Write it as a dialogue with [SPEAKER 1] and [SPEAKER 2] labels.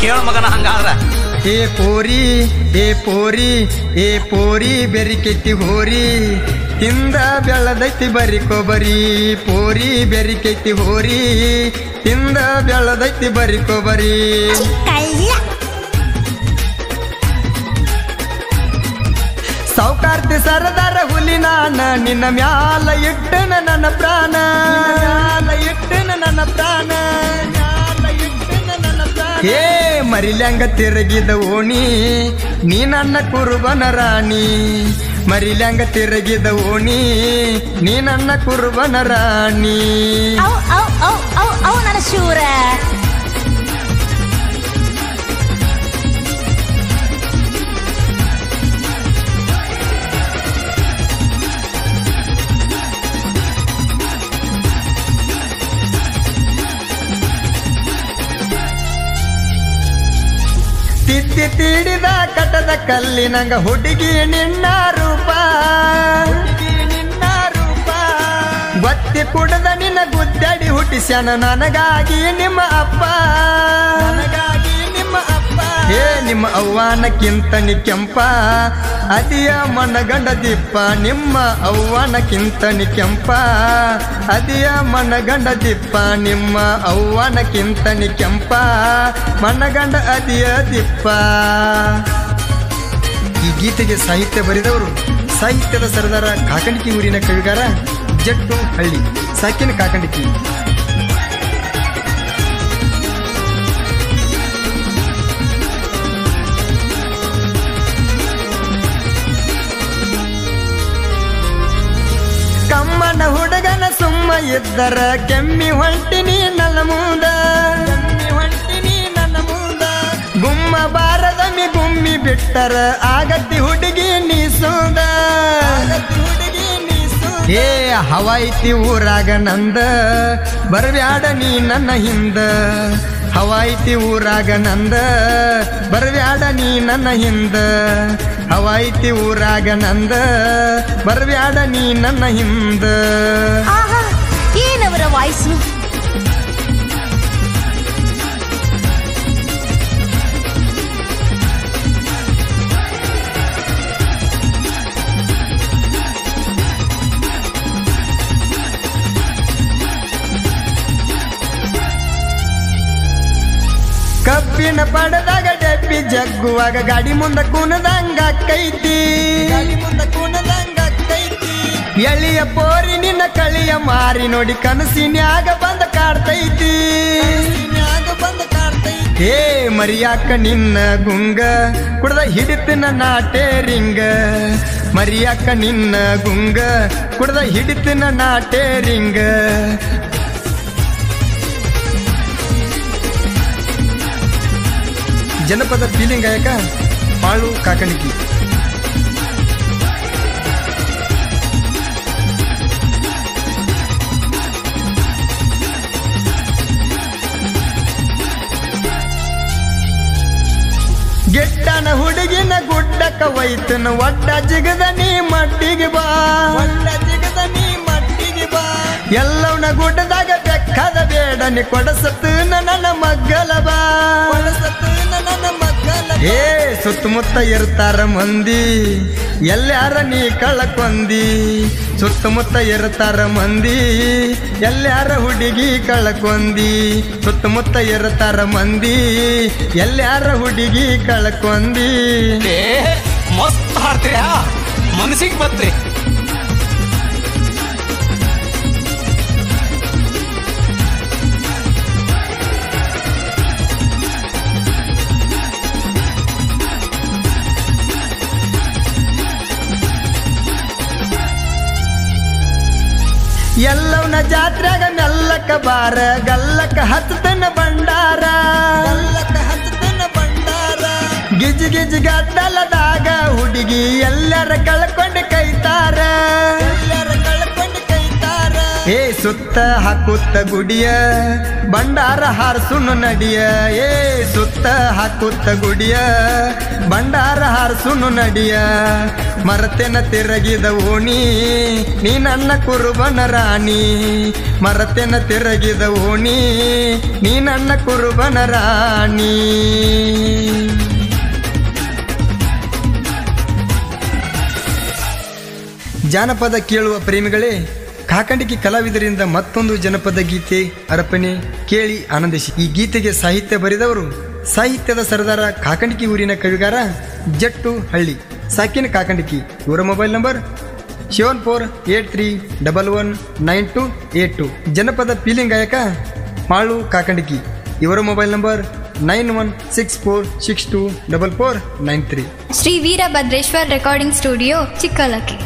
[SPEAKER 1] ಕೇಳ ಮಗನ ಹಂಗಾದ್ರ
[SPEAKER 2] ಏ ಪೋರಿ ಏ ಪೋರಿ ಏ ಪೋರಿ ಬೆರಿಕೆತ್ತಿ ಹೋರಿ ತಿಂದ ಬೆಳದೈತಿ ಬರಿ ಕೊಬರಿ ಪೋರಿ ಬೆರಿಕೆತ್ತಿ ಹೋರಿ ತಿಂದ ಬೆಳದೈತಿ ಬರಿ ಕೊಬರಿ
[SPEAKER 3] ಕಳ್ಳ
[SPEAKER 2] ಸೌಕಾರ್ತಿ ಸರದಾರ ಹುಲಿ ನಾನ ನಿನ್ನ ಮ್ಯಾಲ ಇಟ್ಟನ ನನ್ನ ಪ್ರಾಣ ಮ್ಯಾಲ ಇಟ್ಟನ ನನ್ನ ಪ್ರಾಣ ಮ್ಯಾಲ ಇಟ್ಟನ ನನ್ನ ಪ್ರಾಣ ಏ ಮರಿಲ್ಯಾಂಗ ತಿರುಗಿದ ಓಣಿ ನೀ ನನ್ನ ಕುರುಬನ ರಾಣಿ ಮರಿಲ್ಯಾಂಗ ತಿರುಗಿದ ಓಣಿ ನೀ ನನ್ನ ಕುರುಬನ ರಾಣಿ
[SPEAKER 3] ಅವ್ ಅವ್ ಅವ್ ಅವ್ ಅವ್ ನನ್ನ ಶೂರ
[SPEAKER 2] ತಿತ್ತಿ ತೀಡಿದ ಕಟದ ಕಲ್ಲಿನಂಗ ಹುಡುಗಿ ನಿನ್ನ ರೂಪ ಹುಡುಗಿ ನಿನ್ನ ರೂಪ ಬತ್ತಿ ಕುಡದ ನಿನ್ನ ಗುದ್ದಡಿ ಹುಟ್ಟಿಸ್ಯಾನ ನನಗಾಗಿ ನಿಮ್ಮ ಅಪ್ಪ ನನಗಾಗಿ ನಿಮ್ಮ ಅಪ್ಪ ಏ ನಿಮ್ಮ ಅವ್ವಾನಕ್ಕಿಂತ ನಿ ಕೆಂಪ ಅದಿಯ ಮನಗಂಡ ದಿಪ್ಪ ನಿಮ್ಮ ಅವ್ವಾನಕ್ಕಿಂತ ನಿ ಕೆಂಪ ಅದಿಯ ಮನಗಂಡ ದಿಪ್ಪ ನಿಮ್ಮ ಅವ್ವಾನಕ್ಕಿಂತ ನಿ ಕೆಂಪ ಮನಗಂಡ ಅದಿಯ ದಿಪ್ಪ ಈ ಗೀತೆಗೆ ಸಾಹಿತ್ಯ ಬರೆದವರು ಸಾಹಿತ್ಯದ ಸರದಾರ ಕಾಕಂಡಿಕಿ ಊರಿನ ಕವಿಗಾರ ಜಟ್ಟು ಹಳ್ಳಿ ಸಾಕಿನ ಕಾಕಂಡಿಕಿ ಕಮ್ಮನ ಹುಡುಗನ ಸುಮ್ಮ ಇದ್ದರ ಕೆಮ್ಮಿ ಹೊಂಟಿನಿ ನನ್ನ ಮುಂದ ಕೆಮ್ಮಿ ಹೊಂಟಿನಿ ನನ್ನ ಮುಂದ ಗುಮ್ಮ ಬಾರದಮಿ ಗುಮ್ಮಿ ಬಿಟ್ಟರ ಆಗತ್ತಿ ಹುಡುಗಿ ನೀ ಸೂದ ಹುಡುಗಿ ನೀ ಏ ಹವಾಯ್ತಿ ಊರಾಗ ನಂದ ಬರಬ್ಯಾಡ ನೀ ನನ್ನ ಹಿಂದ ಹವಾಯ್ತಿ ಊರಾಗ ನಂದ ಬರಬ್ಯಾಡ ನೀ ನನ್ನ ಹಿಂದ ಹವಾಯ್ತಿ ಊರಾಗ ನಂದ ಬರಬ್ಯಾಡ ನೀ ನನ್ನ ಹಿಂದ
[SPEAKER 3] ಆಹಾ ಏನವರ ವಾಯ್ಸು
[SPEAKER 2] ಕಬ್ಬಿನ ಪಡದಾಗ ಡಬ್ಬಿ ಜಗ್ಗುವಾಗ ಗಾಡಿ ಮುಂದ ಕುಣದಂಗ ಕೈತಿ ಗಾಡಿ ಮುಂದ ಕುಣದಂಗ ಕೈತಿ ಎಳಿಯ ಪೋರಿ ನಿನ್ನ ಕಳಿಯ ಮಾರಿ ನೋಡಿ ಕನಸಿನ್ಯಾಗ ಬಂದ ಕಾಡ್ತೈತಿ ಬಂದ ಕಾಡ್ತೈತಿ ಏ ಮರಿಯಾಕ ನಿನ್ನ ಗುಂಗ ಕುಡ್ದ ಹಿಡಿತಿನ ನಾಟೇರಿಂಗ ಮರಿಯಾಕ ನಿನ್ನ ಗುಂಗ ಕುಡ್ದ ಹಿಡಿತಿನ ನಾಟೇರಿಂಗ ಜನಪದ ಫೀಲಿಂಗ್ ಗಾಯಕ ಬಾಳು ಕಾಕಣಿಕಿ ಗೆಟ್ಟನ ಹುಡುಗಿನ ಗುಡ್ಡಕ್ಕ ಒಯ್ತನ ಒಡ್ಡ ಜಿಗದ ನೀ ಮಟ್ಟಿಗೆ ಬಾ ಒಡ್ಡ ಜಿಗದ ನೀ ಮಟ್ಟಿಗೆ ಬಾ ಎಲ್ಲವನ ಗುಡ್ಡದಾಗ ಬೆಕ್ಕದ ಬೇಡ ನೀ ಕೊಡಸತ್ತು ನನ್ನ ಮಗ್ಗಲ ಬಾ ನನ್ನ ಮಗ್ಗಲ ಏ ಸುತ್ತಮುತ್ತ ಇರ್ತಾರ ಮಂದಿ ಎಲ್ಲಾರ ನೀ ಕಳಕೊಂದಿ ಸುತ್ತಮುತ್ತ ಇರ್ತಾರ ಮಂದಿ ಎಲ್ಲಾರ ಹುಡುಗಿ ಕಳ್ಕೊಂದಿ ಸುತ್ತಮುತ್ತ ಇರ್ತಾರ ಮಂದಿ ಎಲ್ಲಾರ ಹುಡುಗಿ ಕಳ್ಕೊಂದಿ
[SPEAKER 1] ಏ ಮಸ್ತ್ ಹಾಡ್ತೀರ ಮನಸ್ಸಿಗೆ ಬತ್ರಿ
[SPEAKER 2] ಎಲ್ಲವನ ಜಾತ್ರೆಗ ಮೆಲ್ಲಕ ಬಾರ ಗಲ್ಲಕ ಹತ್ತನ ಭಂಡಾರ ಗಲ್ಲಕ ಹತ್ತನ ಭಂಡಾರ ಗಿಜಿ ಗಿಜಿ ಗದ್ದಲದಾಗ ಹುಡುಗಿ ಎಲ್ಲರ ಕಳ್ಕೊಂಡು ಕೈತಾರ ಎಲ್ಲರ ಕಳ್ಕೊಂಡು ಕೈತಾರ ಏ ಸುತ್ತ ಹಾಕುತ್ತ ಗುಡಿಯ ಭಂಡಾರ ಹಾರ್ಸುನು ನಡಿಯ ಏ ಸುತ್ತ ಹಾಕುತ್ತ ಗುಡಿಯ ಭಂಡಾರ ಹಾರ್ಸುನು ನಡಿಯ ಮರತೆನ ತಿರಗಿದ ಓಣಿ ನೀ ನನ್ನ ಕುರುಬನ ರಾಣಿ ಮರತೆನ ತಿರಗಿದ ಓಣಿ ನೀ ನನ್ನ ಕುರುಬನ ರಾಣಿ ಜಾನಪದ ಕೇಳುವ ಪ್ರೇಮಿಗಳೇ ಕಾಕಂಡಿಕಿ ಕಲಾವಿದರಿಂದ ಮತ್ತೊಂದು ಜನಪದ ಗೀತೆ ಅರ್ಪಣೆ ಕೇಳಿ ಆನಂದಿಸಿ ಈ ಗೀತೆಗೆ ಸಾಹಿತ್ಯ ಬರೆದವರು ಸಾಹಿತ್ಯದ ಸರದಾರ ಕಾಕಂಡಿಕಿ ಊರಿನ ಕವಿಗಾರ ಜಟ್ಟು ಹಳ್ಳಿ ಸಾಕಿನ ಕಾಕಂಡಿಕಿ ಇವರ mobile number seven four eight three double one nine two eight two ಜನಪದ ಪೀಲಿಂಗ್ ಗಾಯಕ ಮಾಳು ಕಾಕಂಡಿಕಿ ಇವರ mobile number nine one six four six two double four nine three
[SPEAKER 4] Shri Veerabhadreshwar recording studio ಚಿಕ್ಕಲಕ್ಕಿ